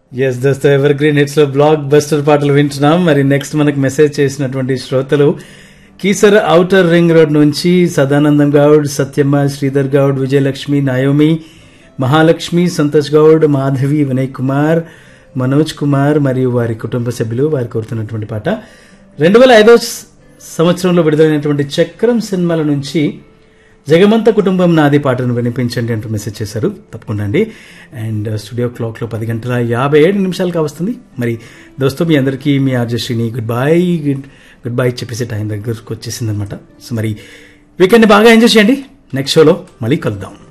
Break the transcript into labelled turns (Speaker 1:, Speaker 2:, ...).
Speaker 1: yes దోస్తో evergreen hits లో blockbuster పాటలు వింటున్నాం మరి నెక్స్ట్ మనకు మెసేజ్ చేసినటువంటి శ్రోతలు కీసర్ ఔటర్ రింగ్ రోడ్ నుంచి సదానందం గౌడ్ సత్యమ్మ శ్రీధర్ గౌడ్ విజయలక్ష్మి నాయోమి మహాలక్ష్మి సంతోష్ గౌడ్ మాధవి వినయ్ కుమార్ మనోజ్ కుమార్ మరియు వారి కుటుంబ సభ్యులు వారు కోరుతున్నటువంటి పాట రెండు వేల ఐదో సంవత్సరంలో విడుదలైనటువంటి చక్రం సినిమాల నుంచి జగమంత కుటుంబం నాది పాటను వినిపించండి అంటూ మెసేజ్ చేశారు తప్పకుండా అండి అండ్ స్టూడియో క్లాక్లో పది గంటల యాభై ఏడు నిమిషాలకు వస్తుంది మరి దోస్తు మీ అందరికీ మీ ఆర్జశ్రీని goodbye good goodbye చెప్పేసి టైం దగ్గరకు వచ్చేసింది అనమాట సో మరి వీకెండ్ బాగా ఎంజాయ్ చేయండి నెక్స్ట్ షోలో మళ్ళీ కలుద్దాం